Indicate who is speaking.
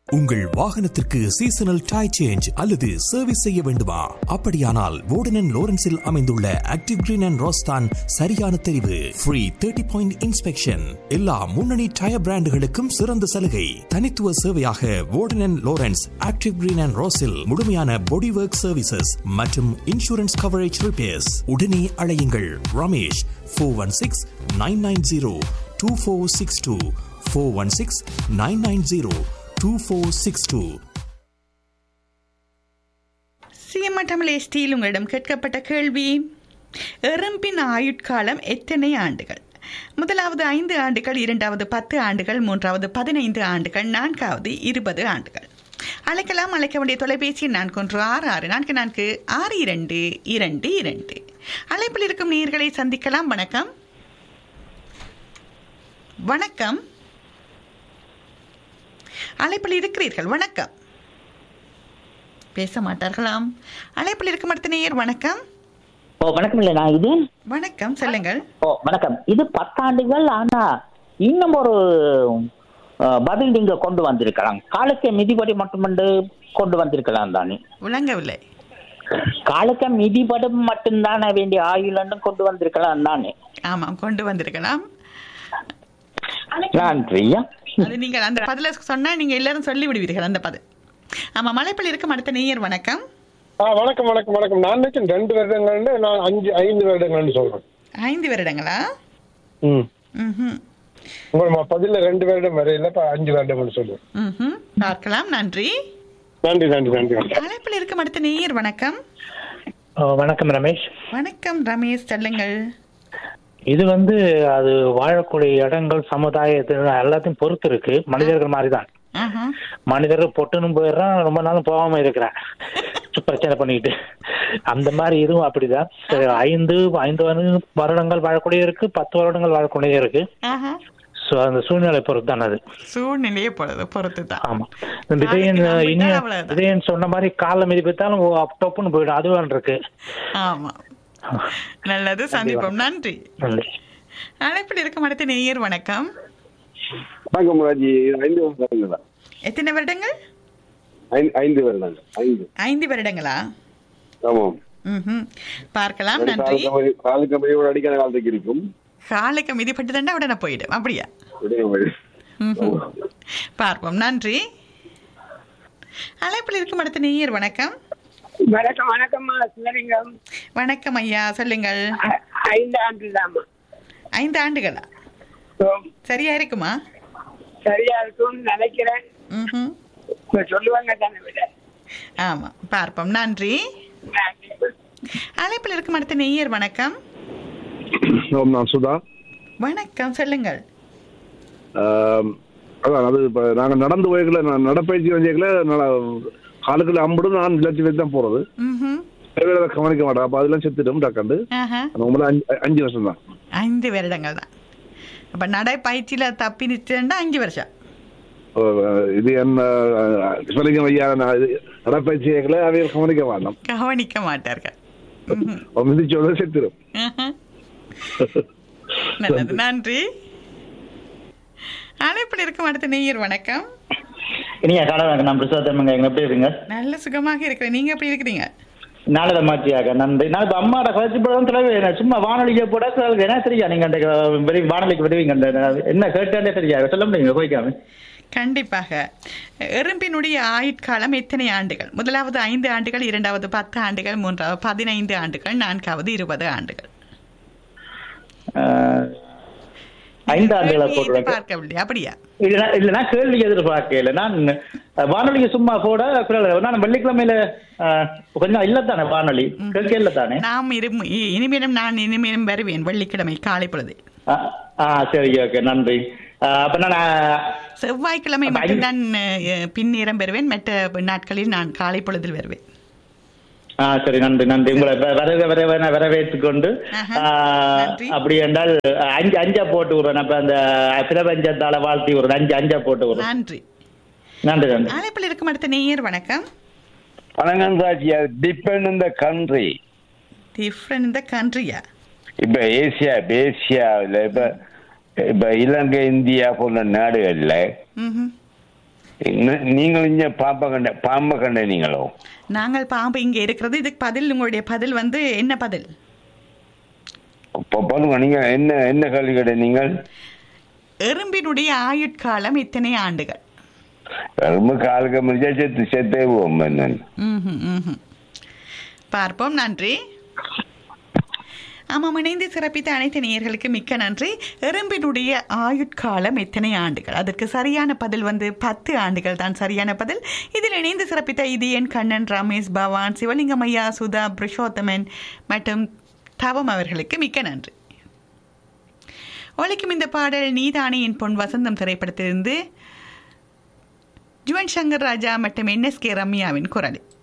Speaker 1: உங்கள் வாகனத்திற்கு seasonal tyre change அல்லது சர்வீஸ் செய்ய வேண்டுமா அப்படியானால் வோர்டன் லோரன்ஸில் அமைந்துள்ள ஆக்டிவ் கிரீன் அண்ட் ரோஸ்தான் சரியான தெரிவு ஃப்ரீ தேர்ட்டி பாயிண்ட் இன்ஸ்பெக்ஷன் எல்லா முன்னணி டயர் பிராண்டுகளுக்கும் சிறந்த சலுகை தனித்துவ சேவையாக வோர்டன் லோரன்ஸ் ஆக்டிவ் கிரீன் அண்ட் ரோஸில் முழுமையான பாடி ஒர்க் சர்வீசஸ் மற்றும் இன்சூரன்ஸ் கவரேஜ் ரிப்பேர்ஸ் உடனே அழையுங்கள் Ramesh four one six nine nine zero two four six two four one six nine nine zero two four six two
Speaker 2: சிஎம்எட்டமில் எஸ்டியில் உங்களிடம் கேட்கப்பட்ட கேள்வி எறும்பின் ஆயுட்காலம் எத்தனை ஆண்டுகள் முதலாவது ஐந்து ஆண்டுகள் இரண்டாவது பத்து ஆண்டுகள் மூன்றாவது பதினைந்து ஆண்டுகள் நான்காவது இருபது ஆண்டுகள் அழைக்கலாம் அழைக்க வேண்டிய தொலைபேசி நான்கு ஒன்று ஆறு ஆறு நான்கு நான்கு ஆறு இரண்டு இரண்டு இரண்டு அழைப்பில் இருக்கும் நீர்களை சந்திக்கலாம் வணக்கம் வணக்கம் அழைப்பில் இருக்கிறீர்கள் வணக்கம் பேச மாட்டார்களாம் அழைப்பில் இருக்கும் அடுத்த நேயர் வணக்கம்
Speaker 3: ஓ வணக்கம் இல்லை நான் இது
Speaker 2: வணக்கம் சொல்லுங்கள்
Speaker 3: ஓ வணக்கம் இது பத்தாண்டுகள் ஆனா இன்னும் ஒரு அஹ், பதில் நீங்க கொண்டு வந்திருக்கலாம் காலக்க மிதிபடி மட்டுமண்டு கொண்டு வந்திருக்கலாம் தானே
Speaker 2: விளங்கவில்லை
Speaker 3: காலக்க மிதிபடி மட்டும்தானே வேண்டிய ஆயுளன்னு கொண்டு வந்திருக்கலாம் தானே
Speaker 2: ஆமாம் கொண்டு வந்திருக்கலாம்
Speaker 3: நன்றியா
Speaker 2: அது நீங்கள் அந்த பதில சொன்னா நீங்க எல்லாரும் சொல்லி விடுவீர்கள் அந்த பதில் ஆமாம் அழைப்பில் இருக்கும் அடுத்த நேயர் வணக்கம்
Speaker 4: ஆ வணக்கம் வணக்கம் வணக்கம் நான் நினைச்சேன் ரெண்டு வருடங்கள்னு நான் அஞ்சு ஐந்து வருடங்கள்னு சொல்றேன்
Speaker 2: ஐந்து வருடங்களா
Speaker 4: ம்
Speaker 2: ம்ஹும்.
Speaker 4: உங்கள் பதில ரெண்டு வருடம் வரையில இப்ப அஞ்சு வருடம்னு சொல்லுவேன்
Speaker 2: ம்ஹும். பார்க்கலாம் நன்றி
Speaker 4: நன்றி நன்றி நன்றி நன்றி
Speaker 2: அழைப்பில் இருக்கும் அடுத்த நேயர் வணக்கம்
Speaker 5: வணக்கம் ரமேஷ்
Speaker 2: வணக்கம் ரமேஷ் சொல்லுங்கள்
Speaker 5: இது வந்து அது வாழக்கூடிய இடங்கள் சமுதாயத்து எல்லாத்தையும் பொறுத்து இருக்கு மனிதர்கள் மாதிரி தான்
Speaker 2: ஆஹா.
Speaker 5: மனிதர்கள் பொட்டுன்னு போயிடுறான் ரொம்ப நாளும் போகாம இருக்கிறான் பிரச்சனை பண்ணிக்கிட்டு அந்த மாதிரி இதுவும் அப்படிதான் சரி, ஐந்து ஐந்து வருட- வருடங்கள் வாழக்கூடிய இருக்கு பத்து வருடங்கள் வாழக்கூடிய இருக்கு
Speaker 2: ஆஹா.
Speaker 5: ஸோ அந்த சூழ்நிலை பொறுத்து தான் அது
Speaker 2: சூழ்நிலையை பொறுத்து பொறுத்து தான்
Speaker 5: ஆமா இந்த விஜயன்
Speaker 2: நாளைக்கு நான்
Speaker 5: இனி
Speaker 2: விட்டா அவ்வளவுதான்.
Speaker 5: விஜயன் சொன்ன மாதிரி காலை மிதிப்பித்தாலும் டொப்புன்னு போயிடும் அதுவும் இருக்கு
Speaker 2: ஆமா நல்லது சந்திப்போம் நன்றி
Speaker 5: நன்றி
Speaker 2: அழைப்பில் இருக்கும் அடுத்த நேயர் வணக்கம்
Speaker 4: வணக்கம் ராஜி ஐந்து வருடங்கள் தான்
Speaker 2: எத்தனை வருடங்கள்
Speaker 4: ஐந்து வருடங்கள் ஐந்து
Speaker 2: ஐந்து வருடங்களா
Speaker 4: ஆமாம்
Speaker 2: ம்ஹும். பார்க்கலாம் நன்றி
Speaker 4: காலு கம்பெனியோட அடிக்கான காலத்துக்கு இருக்கும்
Speaker 2: காலுக்கு மிதிப்பட்டு தண்டா உடனே போயிடும் அப்படியா ம்ஹும். பார்ப்போம் நன்றி அழைப்பில் இருக்கும் அடுத்த நேயர் வணக்கம்
Speaker 6: வணக்கம் வணக்கம்மா சிவலிங்கம்
Speaker 2: வணக்கம் ஐயா சொல்லுங்கள்
Speaker 6: ஐ- ஐந்து ஆண்டு தாம்மா
Speaker 2: ஐந்து ஆண்டுகளா சரியா இருக்குமா
Speaker 6: சரியா இருக்கும்னு நினைக்கிறேன்
Speaker 2: ம்ஹும்.
Speaker 6: இப்ப சொல்லுவாங்க தானே விட
Speaker 2: ஆமா பார்ப்போம் நன்றி அழைப்பில் இருக்கும் அடுத்த நேயர் வணக்கம்
Speaker 4: நான் சுதா
Speaker 2: வணக்கம் சொல்லுங்கள்
Speaker 4: ஆம், அதான் அது இப்போ நாங்கள் நடந்து போய்க்கல நான் நடப்பயிற்சி வந்தியக்கல காலுக்குள்ள அம்புடும் நான் இலட்சி வச்சு தான் போகிறது
Speaker 2: ம்ஹும்.
Speaker 4: அதை கவனிக்க மாட்டேன் அப்போ அதெல்லாம் செத்துடும் டக்காண்டு
Speaker 2: ஆஹா.
Speaker 4: நம்மள அஞ்சு அஞ்சு வருஷம் தான்
Speaker 2: ஐந்து வருடங்கள் தான் அப்ப நடைப்பயிற்சியில தப்பி நிச்சயம்னா அஞ்சு வருஷம்
Speaker 4: இது என்ன சிவலிங்கம் ஐயா நான் இது நடப்பயிற்சி கேட்கல அவையில் கவனிக்க மாட்டோம்
Speaker 2: கவனிக்க மாட்டார்கள் ம்ஹும்.
Speaker 4: மிதிச்சோட செத்துடும்
Speaker 2: ஆஹா. நல்லது நன்றி அழைப்பில் இருக்கும் அடுத்த நேயர் வணக்கம்
Speaker 7: இனியா காணவங்க நான் பிரசாதம் எங்க எப்படி இருக்கீங்க
Speaker 2: நல்ல சுகமாக இருக்கிறேன் நீங்க எப்படி இருக்கிறீங்க
Speaker 7: நாளத மாற்றியாக நன்றி நான் இப்ப அம்மாட கழிச்சு போட தலைவர் சும்மா வானொலிக்கு போட சொல்லுங்க. என்ன சரியா நீங்க அந்த வெறி- வானொலிக்கு வருவீங்க அந்த என்ன கேட்டாலே சரியா சொல்ல முடியுங்க போய்க்காம
Speaker 2: கண்டிப்பாக எறும்பினுடைய ஆயுட்காலம் எத்தனை ஆண்டுகள் முதலாவது ஐந்து ஆண்டுகள் இரண்டாவது பத்து ஆண்டுகள் மூன்றாவது பதினைந்து ஆண்டுகள் நான்காவது இருபது ஆண்டுகள்
Speaker 7: ஆஹ், ஐந்து ஆண்டுகளை
Speaker 2: கேள்வியை
Speaker 7: போடுறேன்
Speaker 2: எதிர்பார்க்கவில்லை அப்படியா
Speaker 7: இல்லைனா இல்லைனா கேள்வி எதிர்பார்க்கல நான் அஹ், வானொலிக்கு சும்மா போட குரல் நான் வெள்ளிக்கிழமையில அஹ், கொஞ்சம் இல்லத்தானே வானொலி கேட்க இல்லத்தானே
Speaker 2: நாம் இரு இ- இனிமேலும் நான் இனிமேலும் வருவேன் வெள்ளிக்கிழமை காலை பொழுது
Speaker 7: ஆ ஆ, சரி ஓகே நன்றி அஹ், அப்ப நான் அஹ்,
Speaker 2: செவ்வாய்க்கிழமை
Speaker 7: அப்ப
Speaker 2: மட்டும் நான் அஹ், பின்னேரம் பெறுவேன் மற்ற நாட்களில் நான் காலை பொழுதில் வருவேன்
Speaker 7: ஆ சரி நன்றி நன்றி உங்களை வ- வர வர வர வரவேற்றுக் கொண்டு
Speaker 2: ஆஹா,
Speaker 7: ஆ,
Speaker 2: நன்றி.
Speaker 7: அப்படி என்றால் அஞ்சு அஞ்சா போட்டு விடுறேன் அப்ப அந்த பிரபஞ்சத்தால வாழ்த்தி விடுறேன் அஞ்சு அஞ்சா போட்டு விடுறேன்
Speaker 2: நன்றி
Speaker 7: நன்றி நன்றி
Speaker 2: அழைப்பில் இருக்கும் அடுத்த நேயர் வணக்கம்
Speaker 8: வணக்கம் ராஜி டிபெண்ட் இந்த கண்ட்ரி
Speaker 2: டிஃப்ரெண்ட் இந்த கண்ட்ரியா
Speaker 8: இப்ப ஏசியா இப்ப ஏசியாவில் இப்ப இப்ப இலங்கை இந்தியா போன்ற நாடுகள்ல
Speaker 2: ம்
Speaker 8: என்ன- நீங்கள் இங்க பாம்ப கண்ட பாம்ப கண்ட நீங்களோ
Speaker 2: நாங்கள் பாம்பு இங்கே இருக்கிறது இதுக்கு பதில் உங்களுடைய பதில் வந்து என்ன பதில்
Speaker 8: அப்ப பாருங்க நீங்க என்ன என்ன கேள்வி கேட்ட நீங்கள்
Speaker 2: எறும்பினுடைய ஆயுட்காலம் எத்தனை ஆண்டுகள்
Speaker 8: ரொம்ப காலுக்கு முடிஞ்சா செத்து செத்தே போவோம் என்னன்னு
Speaker 2: ம்ஹும், ம்ஹும். பார்ப்போம் நன்றி ஆமாம் இணைந்து சிறப்பித்த அனைத்து நேயர்களுக்கு மிக்க நன்றி எறும்பினுடைய ஆயுட்காலம் எத்தனை ஆண்டுகள் அதற்கு சரியான பதில் வந்து பத்து ஆண்டுகள் தான் சரியான பதில் இதில் இணைந்து சிறப்பித்த இது என் கண்ணன் ரமேஷ் பவான் சிவலிங்கம் ஐயா சுதா புருஷோத்தமன் மற்றும் தவம் அவர்களுக்கு மிக்க நன்றி ஒழிக்கும் இந்த பாடல் நீதானே என் பொன் வசந்தம் திரைப்படத்திலிருந்து ஜுவன் சங்கர் ராஜா மற்றும் என்எஸ்கே ரம்யாவின் குரலில்